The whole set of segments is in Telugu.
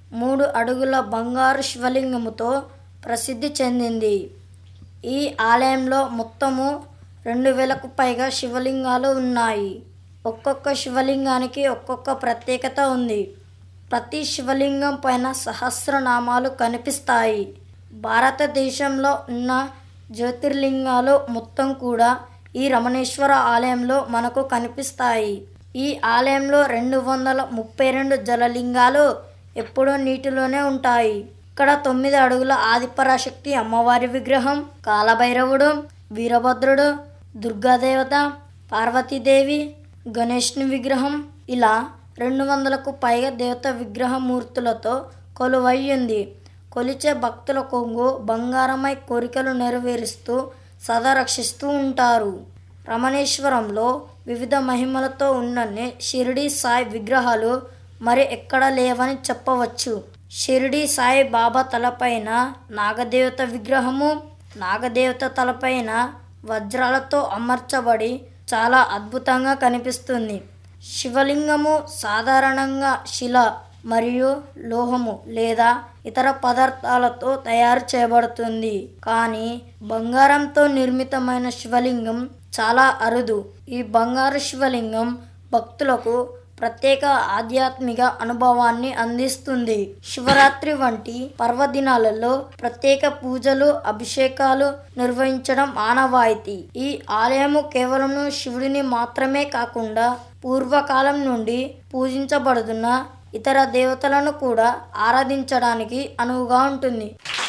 మూడు అడుగుల బంగారు శివలింగముతో ప్రసిద్ధి చెందింది ఈ ఆలయంలో మొత్తము రెండు వేలకు పైగా శివలింగాలు ఉన్నాయి ఒక్కొక్క శివలింగానికి ఒక్కొక్క ప్రత్యేకత ఉంది ప్రతి శివలింగం పైన సహస్రనామాలు కనిపిస్తాయి భారతదేశంలో ఉన్న జ్యోతిర్లింగాలు మొత్తం కూడా ఈ రమణేశ్వర ఆలయంలో మనకు కనిపిస్తాయి ఈ ఆలయంలో రెండు వందల ముప్పై రెండు జలలింగాలు ఎప్పుడూ నీటిలోనే ఉంటాయి ఇక్కడ తొమ్మిది అడుగుల ఆదిపరాశక్తి అమ్మవారి విగ్రహం కాలభైరవుడు వీరభద్రుడు దుర్గాదేవత పార్వతీదేవి గణేష్ని విగ్రహం ఇలా రెండు వందలకు పైగా దేవత విగ్రహ మూర్తులతో కొలువై ఉంది కొలిచే భక్తుల కొంగు బంగారమై కోరికలు నెరవేరుస్తూ సదా రక్షిస్తూ ఉంటారు రమణేశ్వరంలో వివిధ మహిమలతో ఉన్నన్ని షిరిడి సాయి విగ్రహాలు మరి ఎక్కడ లేవని చెప్పవచ్చు షిరిడి సాయి బాబా తలపైన నాగదేవత విగ్రహము నాగదేవత తలపైన వజ్రాలతో అమర్చబడి చాలా అద్భుతంగా కనిపిస్తుంది శివలింగము సాధారణంగా శిల మరియు లోహము లేదా ఇతర పదార్థాలతో తయారు చేయబడుతుంది కానీ బంగారంతో నిర్మితమైన శివలింగం చాలా అరుదు ఈ బంగారు శివలింగం భక్తులకు ప్రత్యేక ఆధ్యాత్మిక అనుభవాన్ని అందిస్తుంది శివరాత్రి వంటి పర్వదినాలలో ప్రత్యేక పూజలు అభిషేకాలు నిర్వహించడం ఆనవాయితీ ఈ ఆలయము కేవలం శివుడిని మాత్రమే కాకుండా పూర్వకాలం నుండి పూజించబడుతున్న ఇతర దేవతలను కూడా ఆరాధించడానికి అనువుగా ఉంటుంది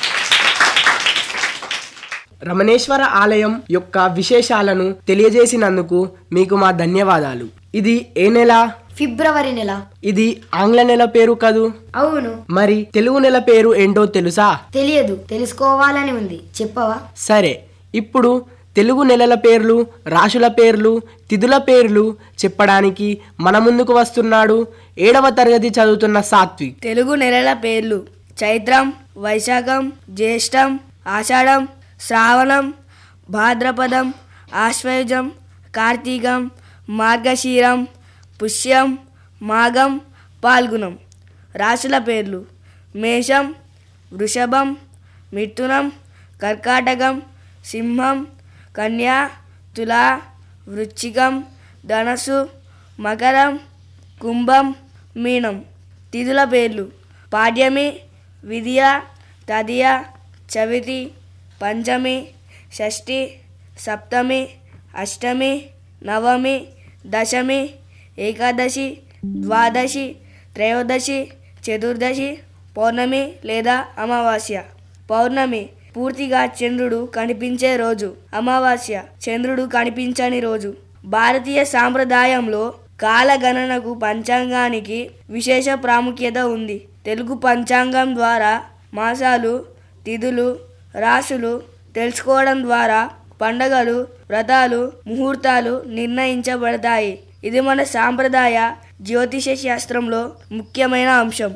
రమణేశ్వర ఆలయం యొక్క విశేషాలను తెలియజేసినందుకు మీకు మా ధన్యవాదాలు ఇది ఏ నెల ఫిబ్రవరి నెల ఇది ఆంగ్ల నెల పేరు కదూ అవును మరి తెలుగు నెల పేరు ఏంటో తెలుసా తెలియదు తెలుసుకోవాలని ఉంది చెప్పవా సరే ఇప్పుడు తెలుగు నెలల పేర్లు రాశుల పేర్లు తిథుల పేర్లు చెప్పడానికి మన ముందుకు వస్తున్నాడు ఏడవ తరగతి చదువుతున్న సాత్విక్ తెలుగు నెలల పేర్లు చైత్రం వైశాఖం జ్యేష్టం ఆషాఢం శ్రావణం భాద్రపదం ఆశ్వయుజం కార్తీకం మార్గశీరం పుష్యం మాఘం పాల్గుణం రాశుల పేర్లు మేషం వృషభం మిథునం కర్కాటకం సింహం కన్యా తుల వృశ్చికం ధనస్సు మకరం కుంభం మీనం తిథుల పేర్లు పాడ్యమి విద్య తదియ చవితి పంచమి షష్ఠి సప్తమి అష్టమి నవమి దశమి ఏకాదశి ద్వాదశి త్రయోదశి చతుర్దశి పౌర్ణమి లేదా అమావాస్య పౌర్ణమి పూర్తిగా చంద్రుడు కనిపించే రోజు అమావాస్య చంద్రుడు కనిపించని రోజు భారతీయ సాంప్రదాయంలో కాలగణనకు పంచాంగానికి విశేష ప్రాముఖ్యత ఉంది తెలుగు పంచాంగం ద్వారా మాసాలు తిథులు రాశులు తెలుసుకోవడం ద్వారా పండగలు వ్రతాలు ముహూర్తాలు నిర్ణయించబడతాయి ఇది మన సాంప్రదాయ జ్యోతిష శాస్త్రంలో ముఖ్యమైన అంశం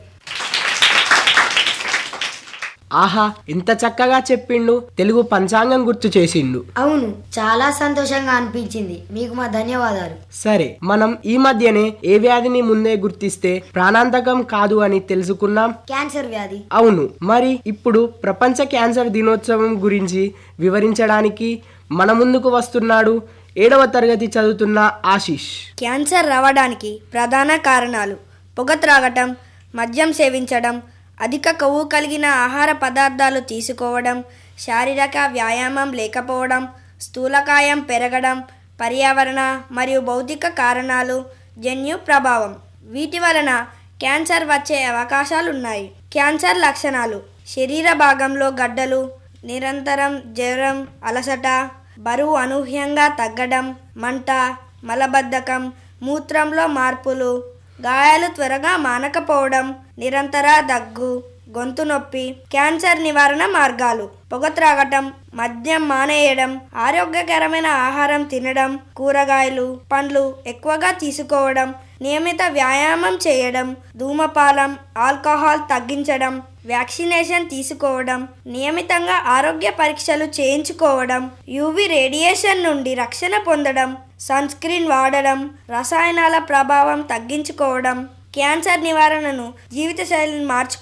ఆహా ఎంత చక్కగా చెప్పిండు తెలుగు పంచాంగం గుర్తు చేసిండు అవును చాలా సంతోషంగా అనిపించింది మీకు మా ధన్యవాదాలు సరే మనం ఈ మధ్యనే ఏ వ్యాధిని ముందే గుర్తిస్తే ప్రాణాంతకం కాదు అని తెలుసుకున్నాం క్యాన్సర్ వ్యాధి అవును మరి ఇప్పుడు ప్రపంచ క్యాన్సర్ దినోత్సవం గురించి వివరించడానికి మన ముందుకు వస్తున్నాడు ఏడవ తరగతి చదువుతున్న ఆశీష్ క్యాన్సర్ రావడానికి ప్రధాన కారణాలు పొగ త్రాగటం మద్యం సేవించడం అధిక కొవ్వు కలిగిన ఆహార పదార్థాలు తీసుకోవడం శారీరక వ్యాయామం లేకపోవడం స్థూలకాయం పెరగడం పర్యావరణ మరియు భౌతిక కారణాలు జన్యు ప్రభావం వీటి వలన క్యాన్సర్ వచ్చే అవకాశాలున్నాయి క్యాన్సర్ లక్షణాలు శరీర భాగంలో గడ్డలు నిరంతరం జ్వరం అలసట బరువు అనూహ్యంగా తగ్గడం మంట మలబద్ధకం మూత్రంలో మార్పులు గాయాలు త్వరగా మానకపోవడం నిరంతర దగ్గు గొంతు నొప్పి క్యాన్సర్ నివారణ మార్గాలు పొగ త్రాగటం మద్యం మానేయడం ఆరోగ్యకరమైన ఆహారం తినడం కూరగాయలు పండ్లు ఎక్కువగా తీసుకోవడం నియమిత వ్యాయామం చేయడం ధూమపానం ఆల్కహాల్ తగ్గించడం వ్యాక్సినేషన్ తీసుకోవడం నియమితంగా ఆరోగ్య పరీక్షలు చేయించుకోవడం యూవి రేడియేషన్ నుండి రక్షణ పొందడం సన్ స్క్రీన్ వాడడం రసాయనాల ప్రభావం తగ్గించుకోవడం క్యాన్సర్ నివారణను జీవితశైలిని మార్చుకో